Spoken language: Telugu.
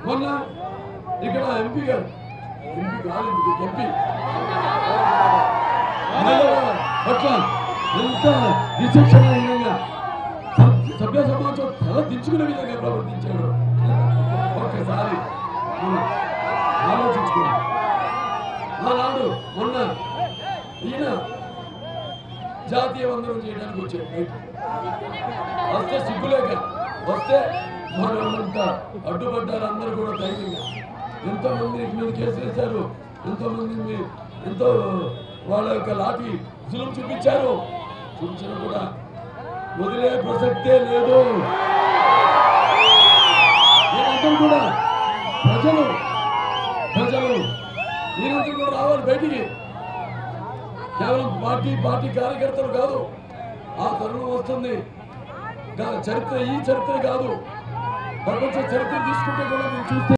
మొన్న ఇక్కడ ఎంపీ గారు ఎంపీ కాదు ఇందుకు ఎంపీ మహిళల పట్ల ఎంత విచక్షణహీనంగా సభ్య- సభ్య సమాజం తల దించుకునే విధంగా ప్రవర్తించాడు ఒక్కసారి మనం ఆలోచించుకోండి ఆనాడు మొన్న ఈయన జాతీయ వందనం చేయడానికి వచ్చాడు బయట వస్తే సిగ్గులేక వస్తే మనంతా అడ్డుపడ్డారు అందరూ కూడా ధైర్యంగా ఎంతో మంది మీద కేసు వేశారు ఎంతో మంది మీ- ఎంతో వాళ్ళ యొక్క లాఠీ జులుం చూపించారు చూపించినా కూడా వదిలే ప్రసక్తే లేదు మీరందరూ కూడా ప్రజలు ప్రజలు మీరందరూ కూడా రావాలి బయటికి కేవలం పార్టీ పార్టీ కార్యకర్తలు కాదు ఆ తరుణం వస్తుంది గా- చరిత్ర ఈ చరిత్ర కాదు ప్రపంచ చరిత్ర తీసుకుంటే కూడా మీరు చూస్తే